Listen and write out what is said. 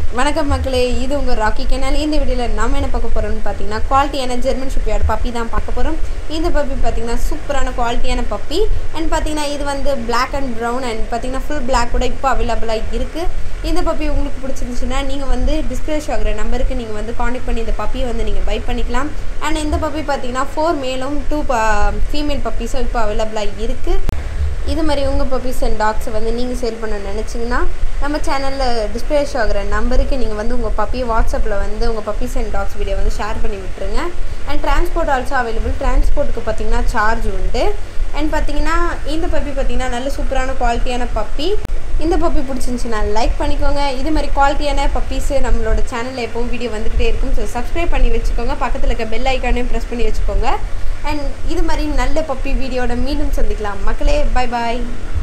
வணக்கம் மக்களே இது உங்கள் ராக்கி கேனால் இந்த வீடியோவில் நம்ம என்ன பார்க்க போகிறோம்னு பார்த்தீங்கன்னா குவாலிட்டியான ஜெர்மன் ஷிப்யார்டு பப்பி தான் பார்க்க போகிறோம் இந்த பப்பி பார்த்தீங்கன்னா சூப்பரான குவாலிட்டியான பப்பி அண்ட் பார்த்தீங்கன்னா இது வந்து Black அண்ட் ப்ரௌன் அண்ட் பார்த்தீங்கன்னா ஃபுல் Black கூட இப்போ அவைலபிளாக இருக்குது இந்த பப்பி உங்களுக்கு பிடிச்சிருந்துச்சுன்னா நீங்கள் வந்து டிஸ்பிளே ஆகிற நம்பருக்கு நீங்கள் வந்து காண்டாக்ட் பண்ணி இந்த பப்பியை வந்து நீங்கள் பை பண்ணிக்கலாம் அண்ட் இந்த பப்பி பார்த்தீங்கன்னா ஃபோர் மேலும் டூ ஃபீமேல் பப்பீஸும் இப்போ அவைலபிளாக இருக்குது இது மாதிரி உங்கள் பப்பீஸ் அண்ட் டாக்ஸை வந்து நீங்கள் சேல் பண்ண நினச்சிங்கன்னா நம்ம சேனலில் டிஸ்பிளே ஆகிற நம்பருக்கு நீங்கள் வந்து உங்கள் பப்பியை வாட்ஸ்அப்பில் வந்து உங்கள் பப்பீஸ் அண்ட் டாக்ஸ் வீடியோ வந்து ஷேர் பண்ணி விட்டுருங்க அண்ட் டிரான்ஸ்போர்ட் ஆல்சோ அவைலபிள் டிரான்ஸ்போர்ட்டுக்கு பார்த்தீங்கன்னா சார்ஜ் உண்டு அண்ட் பார்த்தீங்கன்னா இந்த பப்பி பார்த்தீங்கன்னா நல்ல சூப்பரான குவாலிட்டியான பப்பி இந்த பப்பி பிடிச்சிருந்துச்சுன்னா லைக் பண்ணிக்கோங்க இது மாதிரி குவாலிட்டியான பப்பீஸு நம்மளோட சேனலில் எப்பவும் வீடியோ வந்துக்கிட்டே இருக்கும் ஸோ சப்ஸ்கிரைப் பண்ணி வச்சுக்கோங்க பக்கத்தில் இருக்க பெல் ஐக்கானையும் ப்ரெஸ் பண்ணி வச்சுக்கோங்க அண்ட் இது மாதிரி நல்ல பப்பி வீடியோட மீண்டும் சந்திக்கலாம் மக்களே பை பாய்